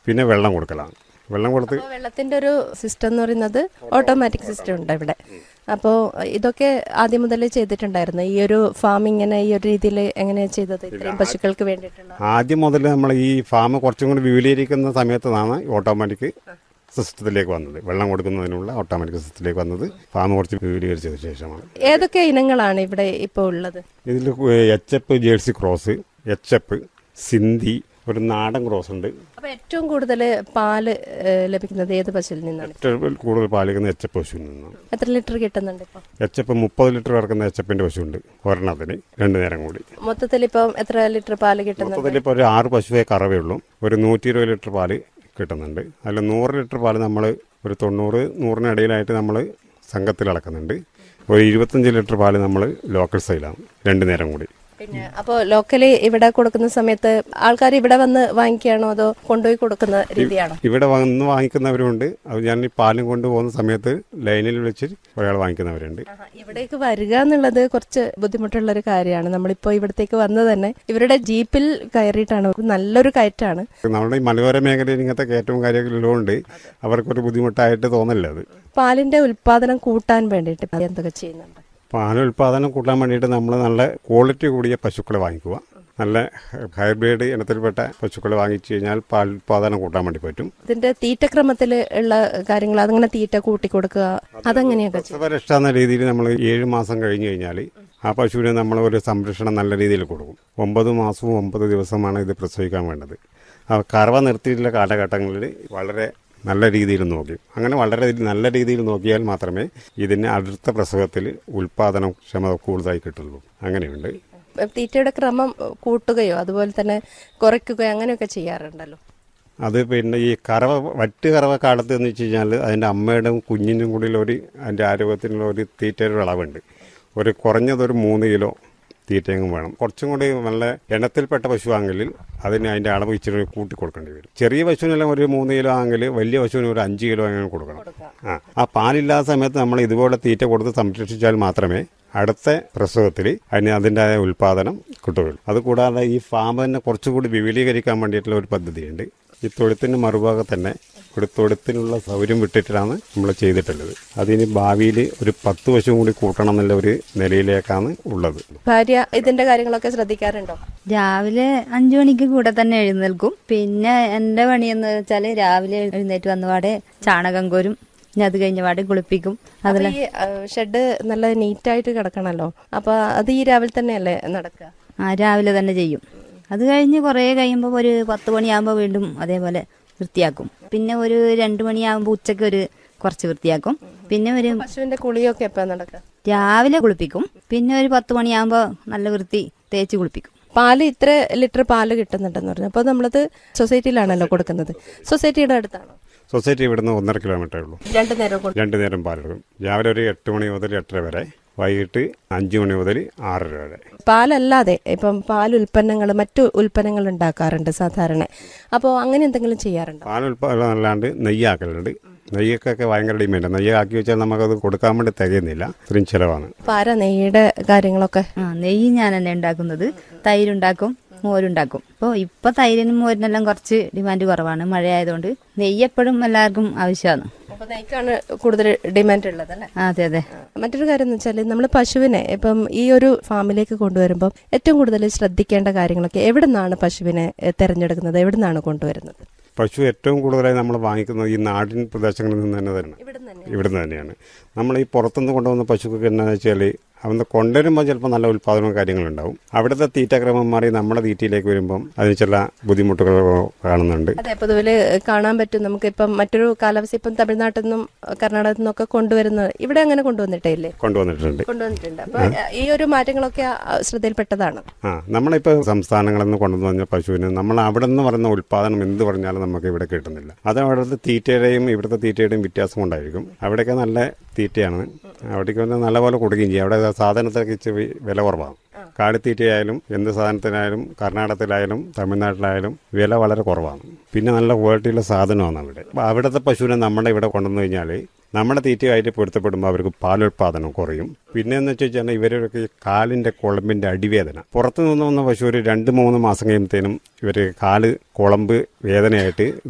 പിന്നെ വെള്ളം കൊടുക്കലാണ് വെള്ളം കൊടുത്ത് അപ്പോൾ വെള്ളത്തിന്റെ ഒരു സിസ്റ്റം എന്ന് പറയുന്നത് ഓട്ടോമാറ്റിക് സിസ്റ്റം ഉണ്ട് ഇവിടെ അപ്പോൾ ഇതൊക്കെ ആദ്യം മുതലേ ചെയ്തിട്ടുണ്ടായിരുന്നു ഈ ഒരു ഫാമിങ്ങിനെ ഈ ഒരു രീതിയിൽ എങ്ങനെയാണ് ചെയ്തത് ഇത്രയും പശുക്കൾക്ക് വേണ്ടിയിട്ടുള്ള ആദ്യം മുതൽ നമ്മൾ ഈ ഫാം കുറച്ചും കൂടി വിപുലീകരിക്കുന്ന സമയത്താണ് ഓട്ടോമാറ്റിക് സിസ്റ്റത്തിലേക്ക് വന്നത് വെള്ളം കൊടുക്കുന്നതിനുള്ള ഓട്ടോമാറ്റിക് സിസ്റ്റത്തിലേക്ക് വന്നത് ഫാം കുറച്ച് വിപുലീകരിച്ചതിന് ശേഷമാണ് ഏതൊക്കെ ഇനങ്ങളാണ് ഇവിടെ ഇപ്പോൾ ഉള്ളത് ഇതിൽ H F jersey cross H F Sindhi ഒരു നാടൻ ക്രോസ് ഉണ്ട് അപ്പോൾ ഏറ്റവും കൂടുതൽ പാല് ഏഹ്, ലഭിക്കുന്നത് ഏത് പശുവിൽ നിന്നാണ് ഏറ്റവും കൂടുതൽ പാലിക്കുന്ന എച്ച് എപ്പ് പശുവിൽ നിന്നാണ് എത്ര ലിറ്റർ കിട്ടുന്നുണ്ട് ഇപ്പോൾ എച്ച് എപ്പ് മുപ്പത് ലിറ്റർ ഇറക്കുന്ന എച്ച് എപ്പിന്റെ പശുവുണ്ട് ഒരെണ്ണത്തിന് രണ്ടു നേരം കൂടി മൊത്തത്തിൽ ഇപ്പം എത്ര ലിറ്റർ പാല് കിട്ടുന്നുണ്ട് മൊത്തത്തിൽ ഇപ്പോൾ ഒരു ആറ് പശുവേ കറവയുള്ളൂ ഒരു നൂറ്റി ഇരുപത് ലിറ്റർ പാല് കിട്ടുന്നുണ്ട് അതിൽ നൂറ് ലിറ്റർ പാല് നമ്മൾ ഒരു തൊണ്ണൂറ് നൂറിനിടയിലായിട്ട് നമ്മൾ സംഘത്തിൽ അളക്കുന്നുണ്ട് ഒരു ഇരുപത്തഞ്ച് ലിറ്റർ പാല് നമ്മൾ ലോക്കൽ സൈലാണ് രണ്ടു നേരം കൂടി പിന്നെ അപ്പോൾ ലോക്കലി ഇവിടെ കൊടുക്കുന്ന സമയത്ത് ആൾക്കാർ ഇവിടെ വന്ന് വാങ്ങിക്കുകയാണോ അതോ കൊണ്ടുപോയി കൊടുക്കുന്ന രീതിയാണോ ഇവിടെ വന്ന് വാങ്ങിക്കുന്നവരുണ്ട് അത് ഞാൻ ഈ പാലും കൊണ്ടുപോകുന്ന സമയത്ത് ലൈനിൽ വെച്ച് ഒരാൾ വാങ്ങിക്കുന്നവരുണ്ട് ആഹാ, ഇവിടേക്ക് വരിക എന്നുള്ളത് കുറച്ച് ബുദ്ധിമുട്ടുള്ള ഒരു കാര്യമാണ് നമ്മളിപ്പോ ഇവിടത്തേക്ക് വന്നത് തന്നെ ഇവരുടെ ജീപ്പിൽ കയറിയിട്ടാണ് നല്ലൊരു കയറ്റാണ് നമ്മുടെ ഈ മലയോര മേഖലയിൽ ഇങ്ങനത്തെ കയറ്റവും കാര്യമൊക്കെ ഉള്ളതുകൊണ്ട് അവർക്കൊരു ബുദ്ധിമുട്ടായിട്ട് തോന്നില്ല അത് പാലിന്റെ ഉൽപാദനം കൂട്ടാൻ വേണ്ടിയിട്ട് എന്തൊക്കെ ചെയ്യുന്നുണ്ട് പാൽ ഉൽപ്പാദനം കൂട്ടാൻ വേണ്ടിയിട്ട് നമ്മൾ നല്ല ക്വാളിറ്റി കൂടിയ പശുക്കളെ വാങ്ങിക്കുക നല്ല ഹൈബ്രിഡ് ഇനത്തിൽപ്പെട്ട പശുക്കളെ വാങ്ങിച്ചു കഴിഞ്ഞാൽ പാൽ ഉൽപ്പാദനം കൂട്ടാൻ വേണ്ടി പറ്റും ഇതിന്റെ തീറ്റക്രമത്തിൽ ഉള്ള കാര്യങ്ങൾ അതങ്ങനെ തീറ്റ കൂട്ടി കൊടുക്കുക അതെങ്ങനെയൊക്കെ ചെയ്യും പ്രസവരക്ഷ എന്ന രീതിയിൽ നമ്മൾ ഏഴ് മാസം കഴിഞ്ഞ് കഴിഞ്ഞാൽ ആ പശുവിന് നമ്മൾ ഒരു സംരക്ഷണം നല്ല രീതിയിൽ കൊടുക്കും ഒമ്പത് മാസവും ഒമ്പത് ദിവസമാണ് ഇത് പ്രസവിക്കാൻ വേണ്ടത് ആ കറവ നിർത്തിയിട്ടുള്ള കാലഘട്ടങ്ങളിൽ വളരെ നല്ല രീതിയിൽ നോക്കി അങ്ങനെ വളരെ നല്ല രീതിയിൽ നോക്കിയാൽ മാത്രമേ ഇതിന് അടുത്ത പ്രസവത്തിൽ ഉൽപാദനം ക്ഷമത കൂടുതലായി കിട്ടുള്ളൂ അങ്ങനെയുണ്ട് തീറ്റയുടെ ക്രമം കൂട്ടുകയോ അതുപോലെ തന്നെ കുറയ്ക്കുകയോ അങ്ങനെയൊക്കെ ചെയ്യാറുണ്ടല്ലോ അത് പിന്നെ ഈ കറവ വറ്റ് കറവ കാലത്ത് എന്ന് വെച്ച് കഴിഞ്ഞാൽ അതിൻ്റെ അമ്മയുടെ കുഞ്ഞിനും കൂടി ഒരു അതിൻ്റെ ആരോഗ്യത്തിനുള്ള ഒരു തീറ്റയുടെ ഒരു അളവുണ്ട് ഒരു കുറഞ്ഞതൊരു മൂന്ന് കിലോ തീറ്റയും വേണം കുറച്ചും കൂടി നല്ല എണ്ണത്തിൽപ്പെട്ട പശുവാണെങ്കിൽ അതിന് അതിൻ്റെ അളവ് ഇച്ചിരി കൂട്ടി കൊടുക്കേണ്ടി വരും ചെറിയ പശുവിനെല്ലാം ഒരു മൂന്ന് കിലോ ആണെങ്കിൽ വലിയ പശുവിന് ഒരു അഞ്ച് കിലോ അങ്ങനെ കൊടുക്കണം ആ ആ പാലില്ലാത്ത സമയത്ത് നമ്മൾ ഇതുപോലെ തീറ്റ കൊടുത്ത് സംരക്ഷിച്ചാൽ മാത്രമേ അടുത്ത പ്രസവത്തിൽ അതിന് അതിൻ്റെതായ ഉൽപ്പാദനം കിട്ടുകയുള്ളൂ അതുകൂടാതെ ഈ ഫാം തന്നെ കുറച്ചുകൂടി വിപുലീകരിക്കാൻ വേണ്ടിയിട്ടുള്ള ഒരു പദ്ധതിയുണ്ട് ഈ തൊഴുത്തിന് മറുഭാഗത്ത് തന്നെ ഒരു തൊഴുത്തിനുള്ള സൗകര്യം വിട്ടിട്ടാണ് നമ്മൾ ചെയ്തിട്ടുള്ളത് അതിന് ഭാവിയിൽ ഒരു പത്ത് വശം കൂടി കൂട്ടണം എന്നുള്ള ഒരു നിലയിലേക്കാണ് ഉള്ളത് ഭാര്യ ഇതിന്റെ കാര്യങ്ങളൊക്കെ ശ്രദ്ധിക്കാറുണ്ടോ രാവിലെ അഞ്ചു മണിക്ക് കൂടെ തന്നെ എഴുന്നേൽക്കും പിന്നെ എന്റെ പണിയെന്ന് വെച്ചാൽ രാവിലെ എഴുന്നേറ്റ് വന്നപാടെ ചാണകം കോരും പിന്നെ അത് കഴിഞ്ഞ പാടെ കുളിപ്പിക്കും അപ്പൊ ഈ ഷെഡ് നല്ല നീറ്റായിട്ട് കിടക്കണല്ലോ അപ്പൊ അത് ഈ രാവിലെ തന്നെയല്ലേ നടക്കുക ആ രാവിലെ തന്നെ ചെയ്യും അത് കഴിഞ്ഞ് കുറേ കഴിയുമ്പോൾ ഒരു പത്ത് മണിയാകുമ്പോൾ വീണ്ടും അതേപോലെ വൃത്തിയാക്കും പിന്നെ ഒരു രണ്ട് മണിയാകുമ്പോൾ ഉച്ചയ്ക്ക് ഒരു കുറച്ച് വൃത്തിയാക്കും പിന്നെ ഒരു പശുവിന്റെ കുളിയൊക്കെ എപ്പോ നടക്കുക രാവിലെ കുളിപ്പിക്കും പിന്നെ ഒരു പത്ത് മണിയാകുമ്പോൾ നല്ല വൃത്തി തേച്ച് കുളിപ്പിക്കും പാല് ഇത്ര ലിറ്റർ പാല് കിട്ടുന്നുണ്ടെന്ന് പറഞ്ഞു അപ്പോൾ നമ്മളത് സൊസൈറ്റിയിലാണല്ലോ കൊടുക്കുന്നത് സൊസൈറ്റിയുടെ അടുത്താണോ സൊസൈറ്റി ഇവിടുന്ന് ഒന്നര കിലോമീറ്ററേ ഉള്ളൂ രണ്ടു നേരം കൊടുക്കും രണ്ടു നേരം പാലെടുക്കും രാവിലെ ഒരു എട്ട് മണി മുതൽ എട്ടര വരെ വൈകിട്ട് അഞ്ച് മണി മുതൽ ആറര വരെ പാലല്ലാതെ ഇപ്പം പാൽ ഉൽപ്പന്നങ്ങൾ മറ്റു ഉൽപ്പന്നങ്ങൾ ഉണ്ടാക്കാറുണ്ട് സാധാരണ അപ്പോൾ അങ്ങനെ എന്തെങ്കിലും ചെയ്യാറുണ്ടോ പാൽ ഉൽപ്പാദനം അല്ലാണ്ട് നെയ്യാക്കലുണ്ട് നെയ്യൊക്കെ ഭയങ്കര ഡിമാൻഡ് നെയ്യ് ആക്കി വെച്ചാൽ നമുക്കത് കൊടുക്കാൻ വേണ്ടി തികയുന്നില്ല ഇത്രയും ചിലവാണ് അപ്പോൾ ആരാ നെയ്യുടെ കാര്യങ്ങളൊക്കെ ആ നെയ്യ് ഞാൻ തന്നെ ഉണ്ടാക്കുന്നത് തൈരുണ്ടാക്കും മോരുണ്ടാക്കും അപ്പോൾ ഇപ്പൊ തൈരിനും മോരിനെല്ലാം കുറച്ച് ഡിമാൻഡ് കുറവാണ് മഴയായതുകൊണ്ട് നെയ്യ് എപ്പോഴും എല്ലാവർക്കും ആവശ്യമാണ് അപ്പോൾ നെയ്ക്കാണ് കൂടുതൽ ഡിമാൻഡ് ഉള്ളത് അല്ലേ ആ, അതെ അതെ മറ്റൊരു കാര്യം എന്ന് വെച്ചാൽ നമ്മൾ പശുവിനെ ഇപ്പം ഈ ഒരു ഫാമിലേക്ക് കൊണ്ടുവരുമ്പം ഏറ്റവും കൂടുതൽ ശ്രദ്ധിക്കേണ്ട കാര്യങ്ങളൊക്കെ എവിടെ നിന്നാണ് പശുവിനെ എ, തെരഞ്ഞെടുക്കുന്നത് എവിടെ നിന്നാണ് കൊണ്ടുവരുന്നത് പശു ഏറ്റവും കൂടുതലായി നമ്മൾ വാങ്ങിക്കുന്നത് ഈ നാടിൻ പ്രദേശങ്ങളിൽ നിന്ന് തന്നെ തന്നെ ഇവിടുന്ന് തന്നെയാണ് നമ്മൾ ഈ പുറത്തുനിന്ന് കൊണ്ടുവന്ന പശുക്കൾക്ക് എന്നാന്ന് വെച്ചാൽ അവിടുന്ന് കൊണ്ടുവരുമ്പോൾ ചിലപ്പോൾ നല്ല ഉൽപ്പാദനവും കാര്യങ്ങളുണ്ടാവും അവിടുത്തെ തീറ്റക്രമം മാറി നമ്മുടെ തീറ്റയിലേക്ക് വരുമ്പം അതിന് ചില ബുദ്ധിമുട്ടുകൾ കാണുന്നുണ്ട് അതെ പൊതുവില് കാണാൻ പറ്റും നമുക്ക് ഇപ്പം മറ്റൊരു കാലാവസ്ഥ ഇപ്പം തമിഴ്നാട്ടിൽ നിന്നും കർണാടകത്തിൽ നിന്നൊക്കെ കൊണ്ടുവരുന്നത് ഇവിടെ അങ്ങനെ കൊണ്ടുവന്നിട്ടേ ഇല്ലേ കൊണ്ടുവന്നിട്ടുണ്ട് കൊണ്ടുവന്നിട്ടുണ്ട് അപ്പൊ ഈ ഒരു മാറ്റങ്ങളൊക്കെ ആ, ശ്രദ്ധയിൽപ്പെട്ടതാണ് ആ നമ്മളിപ്പോൾ സംസ്ഥാനങ്ങളിൽ നിന്ന് കൊണ്ടുവന്ന് പറഞ്ഞ പശുവിന് നമ്മൾ അവിടെ നിന്ന് പറയുന്ന ഉൽപ്പാദനം എന്ത് പറഞ്ഞാലും നമുക്ക് ഇവിടെ കിട്ടുന്നില്ല അത് അവിടുത്തെ തീറ്റയുടെയും ഇവിടുത്തെ തീറ്റയുടെയും വ്യത്യാസം കൊണ്ടായിരിക്കും അവിടെയൊക്കെ നല്ല തീറ്റയാണ് അവിടേക്ക് വന്ന് നല്ലപോലെ കൊടുക്കുകയും ചെയ്യും അവിടെ സാധനത്തിനൊക്കെ ഇച്ചിരി വില കുറവാണ് കാടിത്തീറ്റയായാലും എന്ത് സാധനത്തിനായാലും കർണാടകത്തിലായാലും തമിഴ്നാട്ടിലായാലും വില വളരെ കുറവാണ് പിന്നെ നല്ല ക്വാളിറ്റിയുള്ള സാധനമാണ് അവിടെ അപ്പോൾ അവിടുത്തെ പശുവിനെ നമ്മുടെ ഇവിടെ കൊണ്ടുവന്നു കഴിഞ്ഞാൽ നമ്മുടെ തീറ്റയായിട്ട് പൊരുത്തപ്പെടുമ്പോൾ അവർക്ക് പാലുൽപാദനം കുറയും പിന്നെ എന്ന് വെച്ച് കഴിഞ്ഞാൽ ഇവരൊക്കെ ഈ കാലിന്റെ കുളമ്പിന്റെ അടിവേദന പുറത്തു നിന്ന് വന്ന പശു ഒരു രണ്ട് മൂന്ന് മാസം കഴിയുമ്പോഴത്തേനും ഇവർ കാല് കുളമ്പ് വേദനയായിട്ട്